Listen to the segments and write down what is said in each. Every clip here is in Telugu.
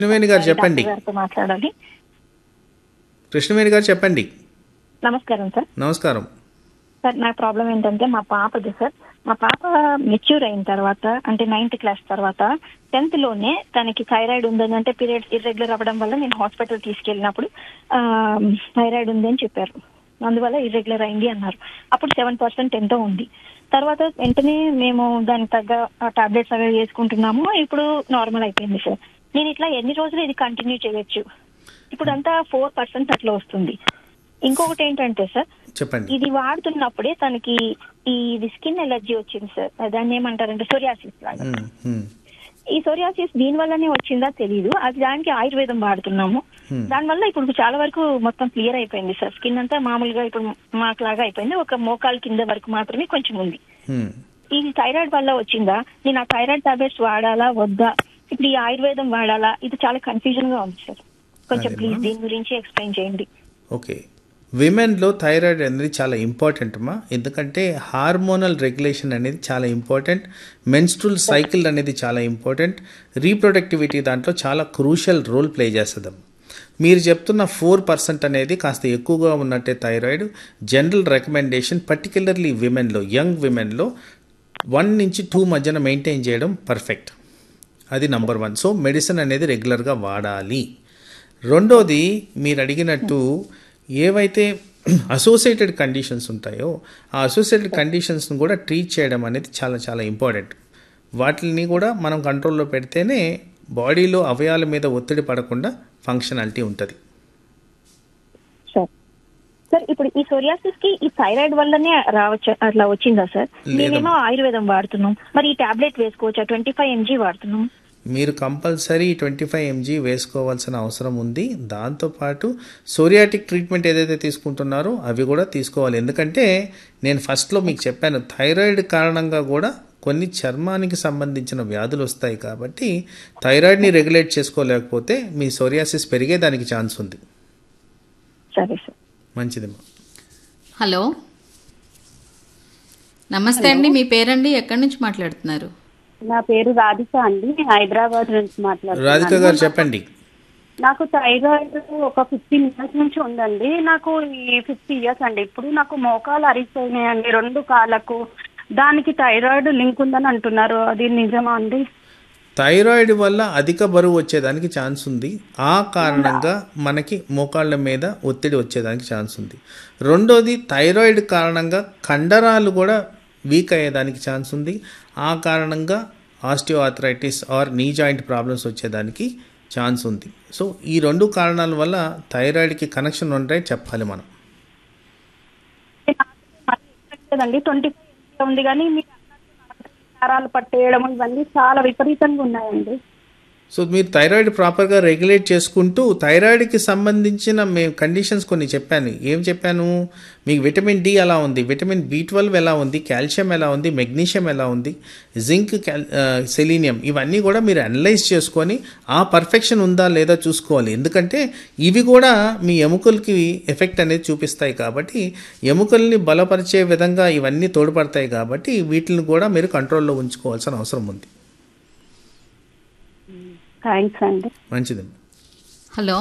కృష్ణవేణి గారు చెప్పండి డాక్టర్ గారితో మాట్లాడాలి కృష్ణవేణి గారు చెప్పండి నమస్కారం సార్ నమస్కారం సార్ నా ప్రాబ్లం ఏంటంటే మా పాపది సార్ మా పాప మెచ్యూర్ అయిన తర్వాత అంటే నైన్త్ క్లాస్ తర్వాత టెన్త్ లోనే తనకి థైరాయిడ్ ఉందని అంటే పీరియడ్స్ ఇర్రెగ్యులర్ అవ్వడం వల్ల నేను హాస్పిటల్ తీసుకెళ్ళినప్పుడు థైరాయిడ్ ఉంది అని చెప్పారు అందువల్ల ఇర్రెగ్యులర్ అయింది అన్నారు అప్పుడు సెవెన్ పర్సెంట్ ఎంతో ఉంది తర్వాత వెంటనే మేము దానికి తగ్గ టాబ్లెట్స్ అవి వేసుకుంటున్నాము ఇప్పుడు నార్మల్ అయిపోయింది సార్ నేను ఇట్లా ఎన్ని రోజులు ఇది కంటిన్యూ చేయొచ్చు ఇప్పుడు అంతా ఫోర్ పర్సెంట్ అట్లా వస్తుంది ఇంకొకటి ఏంటంటే సార్ చెప్పండి ఇది వాడుతున్నప్పుడే తనకి ఈ ఇది స్కిన్ ఎలర్జీ వచ్చింది సార్ దాన్ని ఏమంటారంటే సోరియాసిస్ లాగా ఉమ్, ఉమ్, ఈ సోరియాసిస్ దీని వల్లనే వచ్చిందా తెలియదు అది దానికి ఆయుర్వేదం వాడుతున్నాము Hmm. దాని వల్ల ఇప్పుడు చాలా వరకు మొత్తం క్లియర్ అయిపోయింది సార్ స్కిన్ అంతా మామూలుగా ఇప్పుడు మాకు లాగా అయిపోయింది ఒక మోకాలు కింద వరకు మాత్రమే కొంచెం ఉంది ఉమ్. ఇది థైరాయిడ్ వల్ల వచ్చిందా నేను ఆ థైరాయిడ్ టాబ్లెట్స్ వాడాలా వద్దా ఇప్పుడు ఈ ఆయుర్వేదం వాడాలా ఇది చాలా కన్ఫ్యూజన్ గా ఉంది సార్ కొంచెం అదేనా? ప్లీజ్ దీని గురించి ఎక్స్ప్లెయిన్ చేయండి ఓకే విమెన్లో థైరాయిడ్ అనేది చాలా ఇంపార్టెంట్ అమ్మా ఎందుకంటే హార్మోనల్ రెగ్యులేషన్ అనేది చాలా ఇంపార్టెంట్ మెన్స్ట్రల్ సైకిల్ అనేది చాలా ఇంపార్టెంట్ రీప్రొడక్టివిటీ దాంట్లో చాలా క్రూషియల్ రోల్ ప్లే చేస్తుంది మీరు చెప్తున్న ఫోర్ పర్సెంట్ అనేది కాస్త ఎక్కువగా ఉన్నట్టే థైరాయిడ్ జనరల్ రికమెండేషన్ పర్టికులర్లీ విమెన్లో యంగ్ విమెన్లో వన్ నుంచి టూ మధ్యన మెయింటైన్ చేయడం పర్ఫెక్ట్ అది నంబర్ వన్ సో మెడిసిన్ అనేది రెగ్యులర్గా వాడాలి రెండోది మీరు అడిగినట్టు ఏవైతే అసోసియేటెడ్ కండిషన్స్ ఉంటాయో ఆ అసోసియేటెడ్ కండిషన్స్ని కూడా ట్రీట్ చేయడం అనేది చాలా చాలా ఇంపార్టెంట్ వాటిని కూడా మనం కంట్రోల్లో పెడితేనే బాడీలో అవయాల మీద ఒత్తిడి పడకుండా ఫంక్షనాలిటీ ఉంటుంది సార్ సార్ ఇప్పుడు ఈ సోరియాసిస్ కి ఈ థైరాయిడ్ వల్లనే రావచ్చు అట్లా వచ్చిందా సార్ మేమేమో ఆయుర్వేదం వాడుతున్నాం మరి ఈ టాబ్లెట్ వేసుకోవచ్చా ట్వంటీ ఫైవ్ ఎంజీ వాడుతున్నాం మీరు కంపల్సరీ ట్వంటీ ఫైవ్ ఎంజీ వేసుకోవాల్సిన అవసరం ఉంది దాంతోపాటు సోరియాటిక్ ట్రీట్మెంట్ ఏదైతే తీసుకుంటున్నారో అవి కూడా తీసుకోవాలి ఎందుకంటే నేను ఫస్ట్లో మీకు చెప్పాను థైరాయిడ్ కారణంగా కూడా కొన్ని చర్మానికి సంబంధించిన వ్యాధులు వస్తాయి కాబట్టి థైరాయిడ్ని రెగ్యులేట్ చేసుకోలేకపోతే మీ సోరియాసిస్ పెరిగేదానికి ఛాన్స్ ఉంది సరే సార్ మంచిదమ్మా హలో నమస్తే అండి మీ పేరండి ఎక్కడి నుంచి మాట్లాడుతున్నారు నా పేరు రాధిక అండి నేను హైదరాబాద్ నుంచి రాధిక మాట్లాడుతున్నాను గారు చెప్పండి నాకు థైరాయిడ్ ఒక ఫిఫ్టీన్ ఇయర్స్ నుంచి ఉందండి నాకు ఈ ఫిఫ్టీ ఇయర్స్ అండి ఇప్పుడు నాకు మోకాలు అరిగిపోయినాయండి రెండు కాళ్ళకు దానికి థైరాయిడ్ లింక్ ఉందని అంటున్నారు అది నిజమా అండి థైరాయిడ్ వల్ల అధిక బరువు వచ్చేదానికి ఛాన్స్ ఉంది ఆ కారణంగా మనకి మోకాళ్ళ మీద ఒత్తిడి వచ్చేదానికి ఛాన్స్ ఉంది రెండోది థైరాయిడ్ కారణంగా కండరాలు కూడా వీక్ అయ్యేదానికి ఛాన్స్ ఉంది ఆ కారణంగా osteoarthritis or knee joint problems వచ్చేదానికి ఛాన్స్ ఉంది సో ఈ రెండు కారణాల వల్ల థైరాయిడ్కి కనెక్షన్ ఉంటాయి చెప్పాలి మనం లేదండి ట్వంటీ ఉంది కానీ మీరు నరాలు పట్టేయడం ఇవన్నీ చాలా విపరీతంగా ఉన్నాయండి సో మీరు థైరాయిడ్ ప్రాపర్గా రెగ్యులేట్ చేసుకుంటూ థైరాయిడ్కి సంబంధించిన మేము కండిషన్స్ కొన్ని చెప్పాను ఏం చెప్పాను మీకు విటమిన్ డి ఎలా ఉంది విటమిన్ బి ట్వెల్వ్ ఎలా ఉంది కాల్షియం ఎలా ఉంది మెగ్నీషియం ఎలా ఉంది జింక్ క్యాల్ సెలీనియం ఇవన్నీ కూడా మీరు అనలైజ్ చేసుకొని ఆ పర్ఫెక్షన్ ఉందా లేదా చూసుకోవాలి ఎందుకంటే ఇవి కూడా మీ ఎముకలకి ఎఫెక్ట్ అనేది చూపిస్తాయి కాబట్టి ఎముకల్ని బలపరిచే విధంగా ఇవన్నీ తోడ్పడతాయి కాబట్టి వీటిని కూడా మీరు కంట్రోల్లో ఉంచుకోవాల్సిన అవసరం ఉంది థ్యాంక్స్ అండి మంచిదండి హలో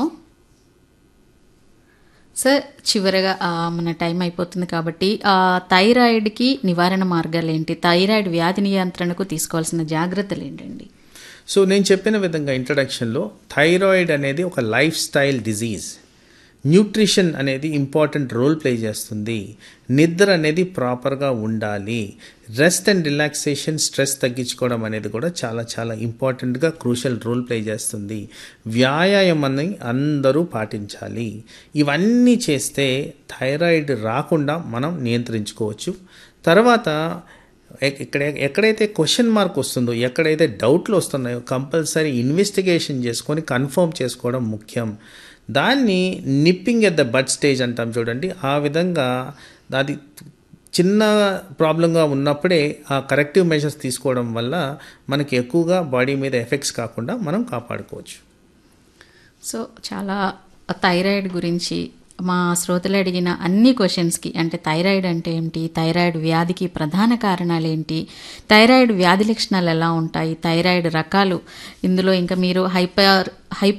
సార్ చివరగా ఆ, మన టైం అయిపోతుంది కాబట్టి ఆ, థైరాయిడ్కి నివారణ మార్గాలు ఏంటి థైరాయిడ్ వ్యాధి నియంత్రణకు తీసుకోవాల్సిన జాగ్రత్తలు ఏంటండి సో నేను చెప్పిన విధంగా ఇంట్రడక్షన్లో థైరాయిడ్ అనేది ఒక లైఫ్ స్టైల్ డిజీజ్ న్యూట్రిషన్ అనేది ఇంపార్టెంట్ రోల్ ప్లే చేస్తుంది నిద్ర అనేది ప్రాపర్గా ఉండాలి రెస్ట్ అండ్ రిలాక్సేషన్ స్ట్రెస్ తగ్గించుకోవడం అనేది కూడా చాలా చాలా ఇంపార్టెంట్గా క్రూషల్ రోల్ ప్లే చేస్తుంది వ్యాయామాన్ని అందరూ పాటించాలి ఇవన్నీ చేస్తే థైరాయిడ్ రాకుండా మనం నియంత్రించుకోవచ్చు తర్వాత ఎక్- ఇక్కడ ఎక్కడైతే క్వశ్చన్ మార్క్ వస్తుందో ఎక్కడైతే డౌట్లు వస్తున్నాయో కంపల్సరీ ఇన్వెస్టిగేషన్ చేసుకొని కన్ఫర్మ్ చేసుకోవడం ముఖ్యం దాన్ని nipping at the bud stage అంటాం చూడండి ఆ విధంగా అది చిన్న ప్రాబ్లంగా ఉన్నప్పుడే ఆ కరెక్టివ్ మెజర్స్ తీసుకోవడం వల్ల మనకి ఎక్కువగా బాడీ మీద ఎఫెక్ట్స్ కాకుండా మనం కాపాడుకోవచ్చు సో చాలా థైరాయిడ్ గురించి మా శ్రోతలు అడిగిన అన్ని క్వశ్చన్స్కి అంటే థైరాయిడ్ అంటే ఏమిటి థైరాయిడ్ వ్యాధికి ప్రధాన కారణాలు ఏంటి థైరాయిడ్ వ్యాధి లక్షణాలు ఎలా ఉంటాయి థైరాయిడ్ రకాలు ఇందులో ఇంకా మీరు హైపర్ హైపర్